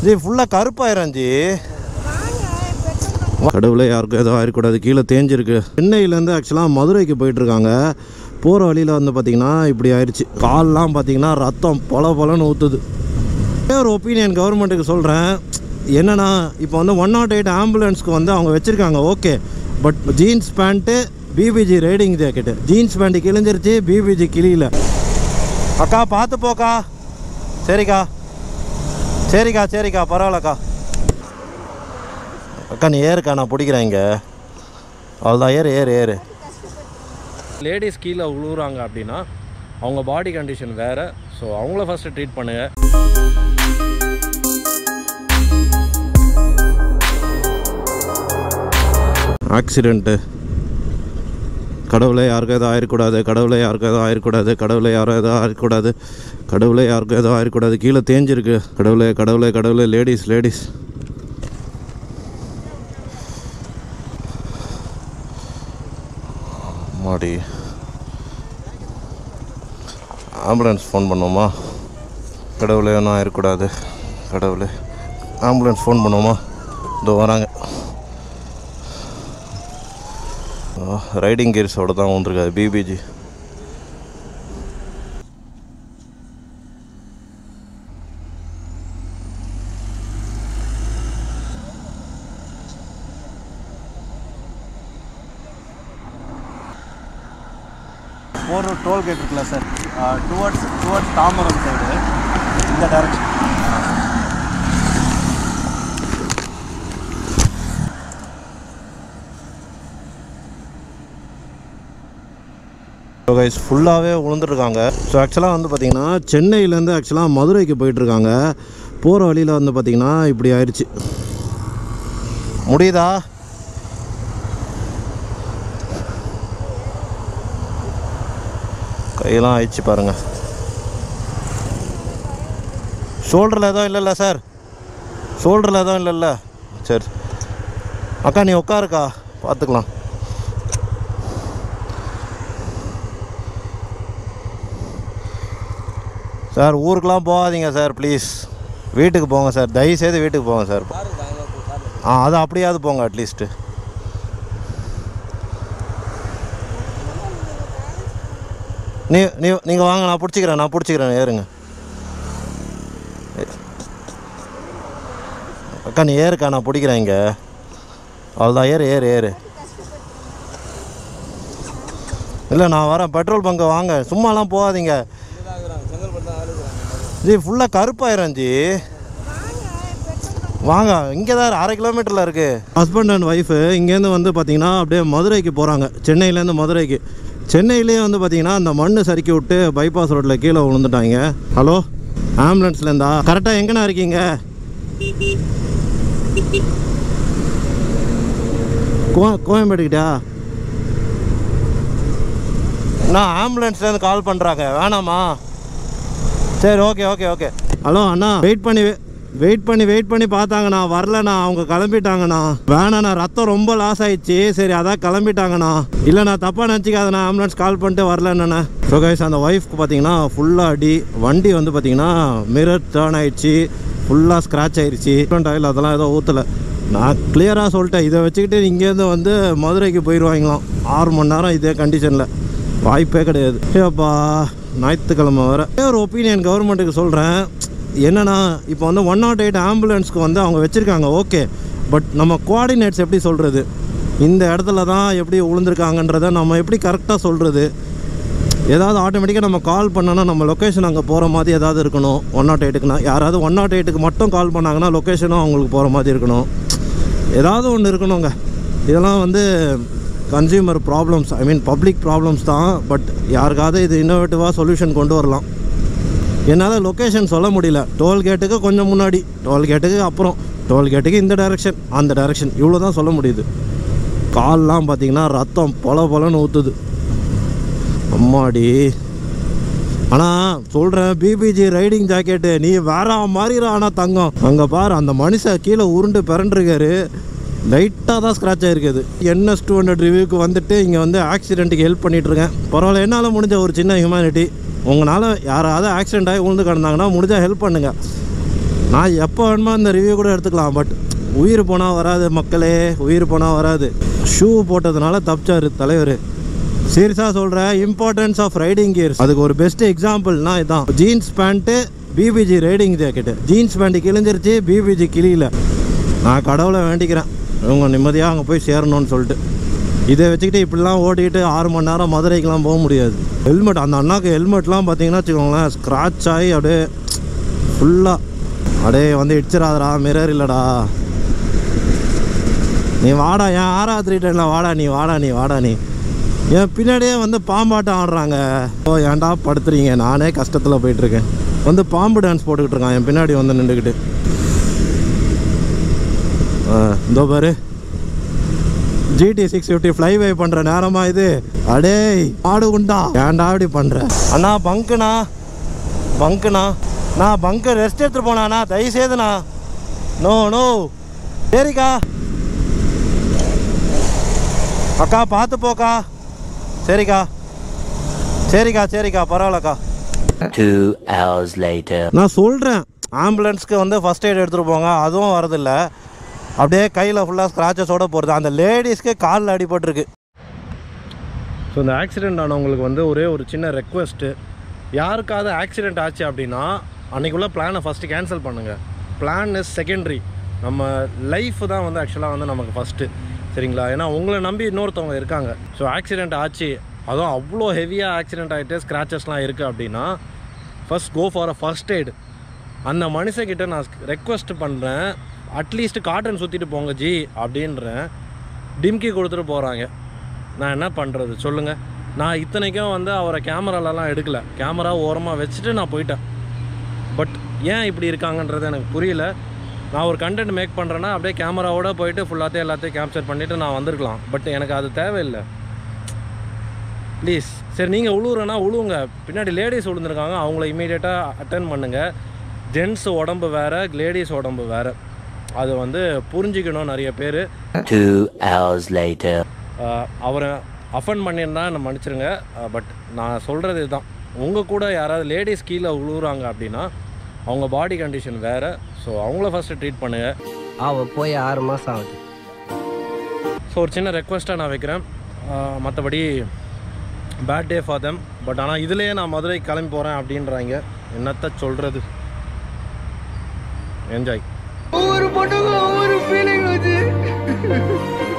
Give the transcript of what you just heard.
G ஃபுல்லாக கருப்பாயிரம் G கடவுளே யாருக்கும் எதுவும் ஆயிடக்கூடாது கீழே தேஞ்சிருக்கு சென்னையிலேருந்து ஆக்சுவலாக மதுரைக்கு போயிட்டுருக்காங்க போகிற வழியில் வந்து பார்த்திங்கன்னா இப்படி ஆயிடுச்சு கால்லாம் பார்த்தீங்கன்னா ரத்தம் பொல பொலன்னு ஊற்றுது ஒரே ஒரு ஒப்பீனியன் கவர்மெண்ட்டுக்கு சொல்கிறேன் என்னன்னா இப்போ வந்து ஒன் நாட் எயிட் ஆம்புலன்ஸ்க்கு வந்து அவங்க வச்சுருக்காங்க okay but jeans pant PPG riding jacket jeans pant கிழிஞ்சிருச்சு பிபிஜி கிளியில அக்கா பார்த்து போக்கா சரிக்கா சரிக்கா சரிக்கா பரவாயில்லக்கா அக்கா நீ ஏறுக்கா நான் பிடிக்கிறேன் இங்கே அவ்வளோதான் ஏறு ஏறு ஏறு லேடிஸ் கீழே உழுவுறாங்க அப்படின்னா அவங்க பாடி கண்டிஷன் வேறு ஸோ அவங்கள ஃபஸ்ட்டு ட்ரீட் பண்ணுங்கள் ஆக்சிடெண்ட்டு கடவுளே யாருக்கும் எதுவும் ஆயிடக்கூடாது கடவுளே யாருக்கும் எதுவும் ஆயிடக்கூடாது கடவுளே யாரும் எதுவும் ஆயிடக்கூடாது கடவுளே யாருக்கும் எதுவும் ஆயிடக்கூடாது கீழே தேஞ்சிருக்கு கடவுளே கடவுளே கடவுளே லேடிஸ் லேடிஸ் மாடி ஆம்புலன்ஸ் ஃபோன் பண்ணுவோமா கடவுளே ஒன்றும் ஆயிடக்கூடாது கடவுளே ஆம்புலன்ஸ் ஃபோன் பண்ணுவோமா இதோ வராங்க ரைடிங் கியர்ஸோட தான் வந்திருக்காது பிபிஜி போகிற டோல் கேட் இருக்குல்ல sir towards towards Tambaram side இந்த டைரக்ஷன் ஸோ கைஸ் ஃபுல்லாகவே விழுந்துருக்காங்க ஸோ ஆக்சுவலாக வந்து பார்த்திங்கன்னா சென்னையிலேருந்து ஆக்சுவலாக மதுரைக்கு போயிட்டுருக்காங்க போகிற வழியில் வந்து பார்த்திங்கன்னா இப்படி ஆயிடுச்சு முடியுதா கையெல்லாம் ஆயிடுச்சு பாருங்கள் ஷோல்டரில் எதுவும் இல்லைல்ல சார் ஷோல்டரில் எதுவும் இல்லைல்ல சரி அக்கா நீ உட்காருக்கா பார்த்துக்கலாம் சார் ஊருக்கெலாம் போகாதீங்க சார் ப்ளீஸ் வீட்டுக்கு போங்க சார் தயவுசெய்து வீட்டுக்கு போங்க சார் ஆ அது அப்படியாவது போங்க அட்லீஸ்ட்டு நீ நீ நீங்கள் வாங்க நான் பிடிச்சிக்கிறேன் நான் பிடிச்சிக்கிறேன் ஏறுங்க அக்கா நீ ஏறுக்கா நான் பிடிக்கிறேன் இங்கே அவ்வளோதான் ஏறு ஏறு ஏறு இல்லை நான் வரேன் பெட்ரோல் பங்கு வாங்க சும்மாலாம் போகாதீங்க ஜி ஃபுல்லாக கருப்பாயிரம் ஜி வாங்க இங்கே தான் அரை கிலோமீட்டரில் இருக்குது ஹஸ்பண்ட் அண்ட் ஒய்ஃபு இங்கேருந்து வந்து பார்த்தீங்கன்னா அப்படியே மதுரைக்கு போகிறாங்க சென்னையிலேருந்து மதுரைக்கு சென்னையிலேயே வந்து பார்த்தீங்கன்னா அந்த மண்ணு சறுக்கி விட்டு பைபாஸ் ரோட்டில் கீழே விழுந்துட்டாங்க ஹலோ ஆம்புலன்ஸ்லேருந்தா கரெக்டாக எங்கண்ணா இருக்கீங்க கோ கோயம்பேடுக்கிட்டா நான் ஆம்புலன்ஸ்லேருந்து கால் பண்ணுறாங்க வேணாமா சரி ஓகே ஓகே ஓகே ஹலோ அண்ணா வெயிட் பண்ணி வெயிட் பண்ணி வெயிட் பண்ணி பார்த்தாங்கண்ணா வரலண்ணா அவங்க கிளம்பிட்டாங்கண்ணா வேணாண்ணா ரத்தம் ரொம்ப லாஸ் ஆயிடுச்சு சரி அதான் கிளம்பிட்டாங்கண்ணா இல்லைண்ணா தப்பாக நினச்சிக்காதண்ணா ஆம்புலன்ஸ் கால் பண்ணிட்டு வரலண்ணா ஸோ கைஸ் அந்த ஒய்ஃப்க்கு பார்த்தீங்கன்னா ஃபுல்லாக அடி வண்டி வந்து பார்த்தீங்கன்னா மிரர் டேர்ன் ஆயிடுச்சு ஃபுல்லாக ஸ்க்ராட்ச் ஆயிடுச்சு ஃப்ரண்ட் ஆயில் அதெல்லாம் ஏதோ ஊற்றலை நான் கிளியராக சொல்லிட்டேன் இதை வச்சுக்கிட்டு இங்கேருந்து வந்து மதுரைக்கு போயிடுவாங்களாம் ஆறு மணி நேரம் இதே கண்டிஷனில் வாய்ப்பே கிடையாது ஏப்பா ஞாயிற்றுக்கிழமை வர ஒரே ஒரு ஒப்பீனியன் கவர்மெண்ட்டுக்கு சொல்கிறேன் என்னன்னா இப்போ வந்து ஒன் நாட் எயிட் ஆம்புலன்ஸ்க்கு வந்து அவங்க வச்சுருக்காங்க ஓகே பட் நம்ம கோஆர்டினேட்ஸ் எப்படி சொல்கிறது இந்த இடத்துல தான் எப்படி விழுந்திருக்காங்கன்றதை நம்ம எப்படி கரெக்டாக சொல்கிறது ஏதாவது ஆட்டோமேட்டிக்காக நம்ம கால் பண்ணோன்னா நம்ம லொக்கேஷன் அங்கே போகிற மாதிரி ஏதாவது இருக்கணும் ஒன் நாட் எயிட்டுக்குனா யாராவது ஒன் நாட் எயிட்டுக்கு மட்டும் கால் பண்ணாங்கன்னா லொக்கேஷனும் அவங்களுக்கு போகிற மாதிரி இருக்கணும் ஏதாவது ஒன்று இருக்கணுங்க இதெல்லாம் வந்து consumer problems I mean public problems தான் பட் யாருக்காவது இது இன்னோவேட்டிவாக சொல்யூஷன் கொண்டு வரலாம் என்னால் லொக்கேஷன் சொல்ல முடியல டோல்கேட்டுக்கு கொஞ்சம் முன்னாடி டோல்கேட்டுக்கு அப்புறம் டோல்கேட்டுக்கு இந்த டைரெக்ஷன் அந்த டைரெக்ஷன் இவ்வளோ தான் சொல்ல முடியுது கால்லாம் பார்த்தீங்கன்னா ரத்தம் பொல பொலன்னு ஊற்றுது அம்மாடி ஆனால் சொல்கிறேன் பிபிஜி ரைடிங் ஜாக்கெட்டு நீ வேற மாதிரிடா ஆனால் தங்கம் அங்கே பாரு அந்த மனுஷன் கீழே உருண்டு பிறண்டிருக்காரு லைட்டாக தான் ஸ்க்ராட்ச் ஆகிருக்குது என்எஸ் டூ ஹண்ட்ரட் ரிவ்யூக்கு வந்துட்டு இங்கே வந்து ஆக்சிடென்ட்டுக்கு ஹெல்ப் பண்ணிகிட்ருக்கேன் பரவாயில்ல என்னால் முடிஞ்ச ஒரு சின்ன ஹியூமனிட்டி உங்களால் யாராவது ஆக்சிடென்ட் ஆகி உழுந்து கிடந்தாங்கன்னா முடிஞ்சால் ஹெல்ப் பண்ணுங்கள் நான் எப்போ வேணுமோ இந்த ரிவ்யூ கூட எடுத்துக்கலாம் பட் உயிர் போனால் வராது மக்களே உயிர் போனால் வராது ஷூ போட்டதுனால தப்பிச்சாரு தலைவர் சீரியஸாக சொல்கிறேன் இம்பார்ட்டன்ஸ் ஆஃப் ரைடிங் கியர்ஸ் அதுக்கு ஒரு பெஸ்ட் எக்ஸாம்பிள்னா இதான் jeans pant PPG riding jacket jeans pant கிழிஞ்சிருச்சு பிபிஜி கிளியில நான் கடவுளை வேண்டிக்கிறேன் இவங்க நிம்மதியாக அங்கே போய் சேரணும்னு சொல்லிட்டு இதை வச்சுக்கிட்டு இப்படிலாம் ஓட்டிக்கிட்டு ஆறு மணி நேரம் மதுரைக்கெலாம் போக முடியாது ஹெல்மெட் அந்த அண்ணாக்கு ஹெல்மெட்லாம் பார்த்தீங்கன்னா வச்சுக்கோங்களேன் ஸ்க்ராட்ச் ஆகி அப்படியே ஃபுல்லாக அப்படியே வந்து இடிச்சிடாதடா மிரர் இல்லைடா நீ வாடா ஏன் ஆறாவது ரிட்டர்னில் வாடா நீ வாடா நீ வாடா நீ என் பின்னாடியே வந்து பாம்பாட்டம் ஆடுறாங்க ஓ ஏன்டா படுத்துறீங்க நானே கஷ்டத்தில் போயிட்டுருக்கேன் வந்து பாம்பு டான்ஸ் போட்டுக்கிட்டு இருக்கான் என் பின்னாடி வந்து நின்றுக்கிட்டு இதோ பாரு ஜிடி சிக்ஸ் ஃபிஃப்டி ஃப்ளைவே பண்ணுற நேரமா இது அடே ஆடு உண்டா ஏன்டா அப்படி பண்ணுற அண்ணா பங்குண்ணா பங்குண்ணா நான் பங்கு ரெஸ்ட் எடுத்துட்டு போனாண்ணா தயவு செய்துண்ணா நோ நோ சரிக்கா அக்கா பார்த்து போக்கா சரிக்கா சரிக்கா சரிக்கா பரவாயில்லக்கா Two hours later. நான் சொல்கிறேன் ஆம்புலன்ஸ்க்கு வந்து ஃபஸ்ட் எய்ட் எடுத்துகிட்டு போங்க அதுவும் வரதில்ல அப்படியே கையில் ஃபுல்லாக ஸ்க்ராச்சஸோட போகிறது அந்த லேடிஸ்க்கு காலில் அடிபட்டிருக்கு ஸோ இந்த ஆக்சிடெண்ட் ஆனவங்களுக்கு வந்து ஒரே ஒரு சின்ன ரெக்வெஸ்ட்டு யாருக்காவது ஆக்சிடெண்ட் ஆச்சு அப்படின்னா அன்றைக்குள்ள பிளானை ஃபஸ்ட்டு கேன்சல் பண்ணுங்கள் பிளான் இஸ் செகண்டரி நம்ம லைஃப் தான் வந்து ஆக்சுவலாக வந்து நமக்கு ஃபஸ்ட்டு சரிங்களா ஏன்னா உங்களை நம்பி இன்னொருத்தவங்க இருக்காங்க ஸோ ஆக்சிடெண்ட் ஆச்சு அதுவும் அவ்வளோ ஹெவியாக ஆக்சிடெண்ட் ஆகிட்டு ஸ்க்ராச்சஸ்லாம் இருக்குது அப்படின்னா first go for a first aid அந்த மனுஷங்கிட்ட நான் ரெக்வெஸ்ட் பண்ணுறேன் அட்லீஸ்ட் காட்டன் சுற்றிட்டு போங்க ஜி அப்படின்றேன் டிம்கி கொடுத்துட்டு போகிறாங்க நான் என்ன பண்ணுறது சொல்லுங்கள் நான் இத்தனைக்கும் வந்து அவரை கேமராலலாம் எடுக்கல கேமரா ஓரமாக வச்சுட்டு நான் போயிட்டேன் பட் ஏன் இப்படி இருக்காங்கன்றது எனக்கு புரியல நான் ஒரு கண்டென்ட் மேக் பண்ணுறேன்னா அப்படியே கேமராவோட போயிட்டு ஃபுல்லாத்தையும் எல்லாத்தையும் கேப்சர் பண்ணிவிட்டு நான் வந்திருக்கலாம் பட் எனக்கு அது தேவையில்லை ப்ளீஸ் சரி நீங்கள் உழுவுறேன்னா உழுவுங்க பின்னாடி லேடிஸ் விழுந்துருக்காங்க அவங்கள இமீடியட்டாக அட்டன் பண்ணுங்கள் ஜென்ஸ் உடம்பு வேறு லேடிஸ் உடம்பு வேறு அது வந்து புரிஞ்சிக்கணும் நிறைய பேர் Two hours later. அவரை அஃபன் பண்ணியிருந்தா என்னை மன்னிச்சிருங்க பட் நான் சொல்கிறது இதுதான் உங்கள் கூட யாராவது லேடிஸ் கீழே உழுவுறாங்க அப்படின்னா அவங்க பாடி கண்டிஷன் வேறு ஸோ அவங்கள ஃபஸ்ட்டு ட்ரீட் பண்ணுங்கள் அவ போய் ஆறு மாதம் ஆகுது ஸோ ஒரு சின்ன ரெக்வஸ்ட்டாக நான் வைக்கிறேன் மற்றபடி bad day for them but ஆனால் இதுலேயே நான் மதுரை கிளம்பி போகிறேன் அப்படின்றாங்க என்னத்த சொல்கிறது என்ஜாய் ஒவ்வொரு பொண்ணுக்கும் ஒவ்வொரு ஃபீலிங் வந்து